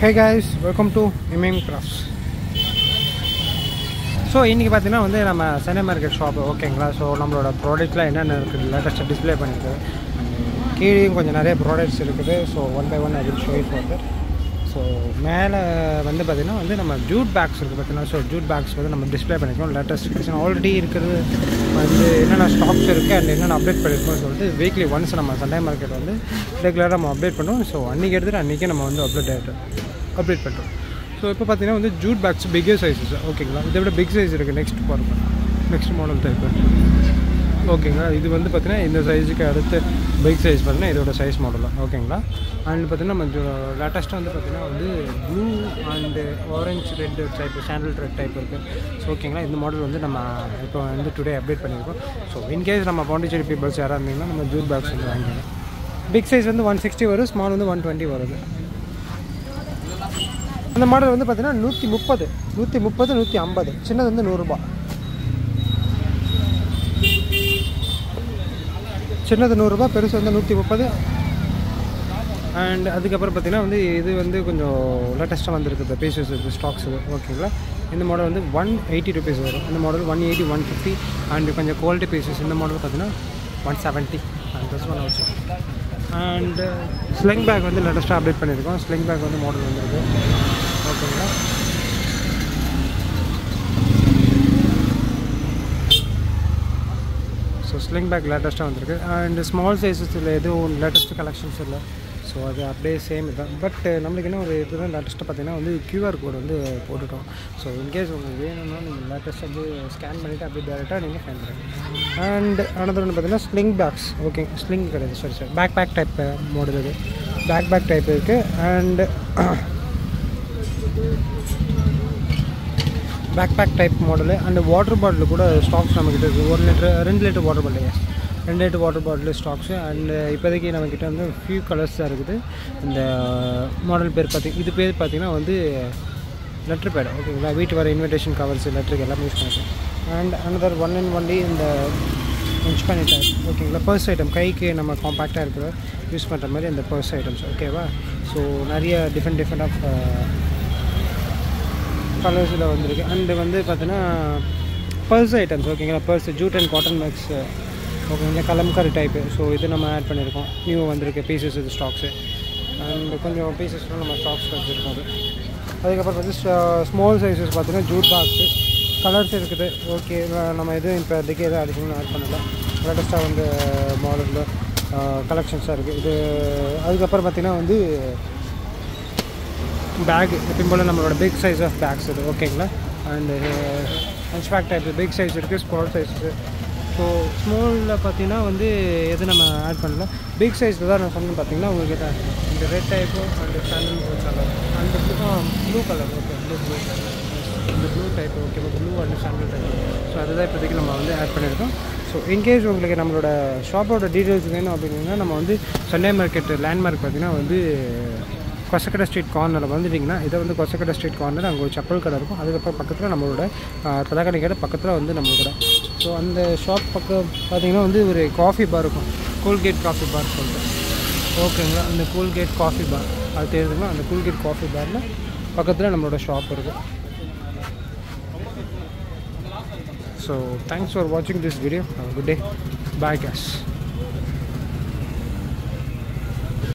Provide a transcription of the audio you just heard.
hey guys welcome to இமேம் crafts so இன்றைக்கி பார்த்தீங்கன்னா வந்து நம்ம சென்னை மார்க்கெட் ஷாப் ஓகேங்களா ஸோ நம்மளோட ப்ராடக்ட்லாம் என்னென்ன இருக்குது லேட்டஸ்ட்டாக டிஸ்ப்ளே பண்ணியிருக்கு கீழேயும் கொஞ்சம் நிறைய ப்ராடக்ட்ஸ் இருக்குது so one by one I will show it for so மேலே வந்து பார்த்திங்கன்னா வந்து நம்ம ஜூட் பேக்ஸ் இருக்குது பார்த்தீங்கன்னா ஸோ ஜூட் பேக்ஸ் வந்து நம்ம டிஸ்ப்ளே பண்ணியிருக்கோம் லேட்டஸ்ட் ஃபிக்ஷன் ஆல்ரெடி இருக்கிறது வந்து என்னென்ன ஸ்டாக்ஸ் இருக்குது அண்ட் என்னென்ன அப்டேட் பண்ணியிருக்கோம்னு சொல்லிட்டு வீக்லி ஒன்ஸ் நம்ம சண்டே மார்க்கெட் வந்து ரெகுலராக நம்ம அப்டேட் பண்ணுவோம் ஸோ அன்றைக்கி எடுத்துகிட்டு அன்றைக்கி நம்ம வந்து அப்டேட் ஆகிட்டு அப்டேட் பண்ணுறோம் ஸோ இப்போ பார்த்தீங்கன்னா வந்து ஜூட் பேக்ஸ் பிக்கே சைஸஸ் ஓகேங்களா இதை விட பிக் சைஸ் இருக்குது நெக்ஸ்ட் பாருங்கள் நெக்ஸ்ட் மாடல் டைப்பு ஓகேங்களா இது வந்து பார்த்தீங்கன்னா இந்த சைஸுக்கு அடுத்து பிக் சைஸ் பார்த்தீங்கன்னா இதோட சைஸ் மாடல் ஓகேங்களா அண்ட் பார்த்தீங்கன்னா நம்ம லேட்டஸ்ட்டாக வந்து பார்த்தீங்கன்னா வந்து blue and orange red type sandal red type இருக்குது ஸோ ஓகேங்களா இந்த மாடல் வந்து நம்ம இப்போ வந்து டுடே அப்டேட் பண்ணியிருக்கோம் ஸோ இன்கேஸ் நம்ம பாண்டிச்சேரி பீப்பிள்ஸ் யாராக இருந்தீங்கன்னா நம்ம ஜூட் பேக்ஸ் வந்து வாங்கிக்கலாம் பிக் சைஸ் வந்து ஒன் சிக்ஸ்டி வரும் ஸ்மால் வந்து ஒன் டுவெண்ட்டி வருது அந்த மாடல் வந்து பார்த்தீங்கன்னா நூற்றி முப்பது நூற்றி முப்பது நூற்றி ஐம்பது சின்னது வந்து நூறுரூபா சின்னது நூறுரூபா பெருசு வந்து நூற்றி முப்பது அண்ட் அதுக்கப்புறம் பார்த்தீங்கன்னா வந்து இது வந்து கொஞ்சம் லேட்டஸ்ட்டாக வந்திருக்குது பீசஸ் இது ஸ்டாக்ஸ் இது ஓகேங்களா இந்த மாடல் வந்து ஒன் எயிட்டி ருபீஸ் வரும் இந்த model one eighty one fifty and கொஞ்சம் குவாலிட்டி பீசஸ் இந்த மாடல் பார்த்தீங்கன்னா one seventy and plus one வச்சு அண்ட் ஸ்லிங் பேக் வந்து லேட்டஸ்ட்டாக அப்டேட் பண்ணியிருக்கோம் ஸ்லிங் பேக் வந்து மாடல் வந்திருக்கு ஓகேங்களா ஸோ ஸ்லிங் பேக் லேட்டஸ்ட்டாக வந்திருக்கு அண்ட் ஸ்மால் சைஸஸில் எதுவும் லேட்டஸ்ட் கலெக்ஷன்ஸ் இல்லை ஸோ அது அப்படியே சேம் தான் பட் நம்மளுக்கு என்ன ஒரு இதுதான் லேட்டஸ்ட்டாக பார்த்தீங்கன்னா வந்து கியூஆர் கோடு வந்து போட்டுட்டோம் ஸோ இன்கேஸ் உங்களுக்கு வேணும்னா நீங்கள் லேட்டஸ்ட் வந்து ஸ்கேன் பண்ணிவிட்டு அப்படியே டேரெக்டாக நீங்கள் ஃபைன் பண்ணுங்கள் அண்ட் அனதர் ஒன்று பார்த்தீங்கன்னா ஸ்லிங் பேக்ஸ் ஓகே ஸ்லிங் கிடையாது sorry sorry backpack type model இது பேக் பேக் டைப் இருக்குது and backpack type model and water bottle கூட ஸ்டாக்ஸ் நம்மக்கிட்ட இருக்குது ஒரு லிட்டர் ரெண்டு லிட்டர் வாட்டர் பாட்டில் எஸ் ரெண்டு litre water bottle stocks and இப்போதைக்கு நம்மக்கிட்ட வந்து ஃபியூ கலர்ஸ் தான் இருக்குது இந்த மாடல் பேர் பார்த்திங்க இது பேர் பார்த்திங்கன்னா வந்து லெட்டர் பேட் ஓகேங்களா வீட்டு வர இன்விடேஷன் கவர்ஸ் லெட்டருக்கு எல்லாமே யூஸ் பண்ணிக்கலாம் and another one and only இந்த இன்ச் பண்ணிட்டார் ஓகேங்களா பர்ஸ் ஐட்டம் கைக்கு நம்ம காம்பேக்டாக இருக்கிற யூஸ் பண்ணுற மாதிரி இந்த பர்ஸ் ஐட்டம்ஸ் ஓகேவா ஸோ நிறைய டிஃப்ரெண்ட் டிஃப்ரெண்ட் ஆஃப் கலர்ஸில் வந்திருக்கு அண்டு வந்து பார்த்தீங்கன்னா பர்ஸ் ஐட்டம்ஸ் ஓகேங்களா purse jute and cotton bags ஓகேங்களா கலம்காரி டைப்பு ஸோ இது நம்ம ஆட் பண்ணியிருக்கோம் நியூ வந்திருக்கு பீசஸ் இது ஸ்டாக்ஸு அண்ட் கொஞ்சம் பீசஸ்லாம் நம்ம ஸ்டாக்ஸ் வச்சுருக்கோம் அது அதுக்கப்புறம் வந்து ஸ்மால் சைஸஸ் பார்த்தீங்கன்னா ஜூட் பாக்ஸு கலர்ஸ் இருக்குது ஓகே நம்ம எதுவும் இப்போ இதுக்கு எதுவும் அடிக்கணும்னு ஆட் பண்ணல லேட்டஸ்ட்டாக வந்து மாடலில் கலெக்ஷன்ஸாக இருக்குது இது அதுக்கப்புறம் பார்த்திங்கன்னா வந்து பேக் எப்பயும் போல் நம்மளோட பிக் சைஸ் ஆஃப் பேக்ஸ் இது ஓகேங்களா and hunchback type big size இருக்குது ஸ்மால் சைஸு ஸோ ஸ்மாலில் பார்த்தீங்கன்னா வந்து எது நம்ம ஆட் பண்ணல பிக் சைஸில் தான் நான் சொன்னேன் பார்த்தீங்கன்னா உங்கள்கிட்ட இந்த red type and sandal colour and blue colour okay blue blue இந்த blue type okay blue and sandal type so அதுதான் இப்போதைக்கு நம்ம வந்து ஆட் பண்ணியிருக்கோம் ஸோ இன்கேஸ் உங்களுக்கு நம்மளோட ஷாப்போட டீட்டெயில்ஸ் வேணும் அப்படின்னா நம்ம வந்து சண்டே மார்க்கெட் லேண்ட்மார்க் பார்த்திங்கன்னா வந்து கொசக்கடை ஸ்ட்ரீட் கார்னரில் வந்துட்டிங்கன்னா இதை வந்து கொசக்கடை ஸ்ட்ரீட் கார்னர் அங்கே ஒரு செப்பல் கடை இருக்கும் அதுக்கப்புறம் பக்கத்தில் நம்மளோட தலைக்கடை கடை பக்கத்தில் வந்து நம்ம கடை ஸோ அந்த ஷாப் பக்கம் பார்த்திங்கன்னா வந்து ஒரு காஃபி பார் இருக்கும் கூல்கேட் காஃபி பார் சொல்லிட்டு ஓகேங்களா அந்த கூல்கேட் காஃபி பார் அது தெரியுதுங்களா அந்த கூல்கேட் காஃபி பாரில் பக்கத்தில் நம்மளோட ஷாப் இருக்கும் ஸோ தேங்க்ஸ் ஃபார் வாட்சிங் this video good day bye case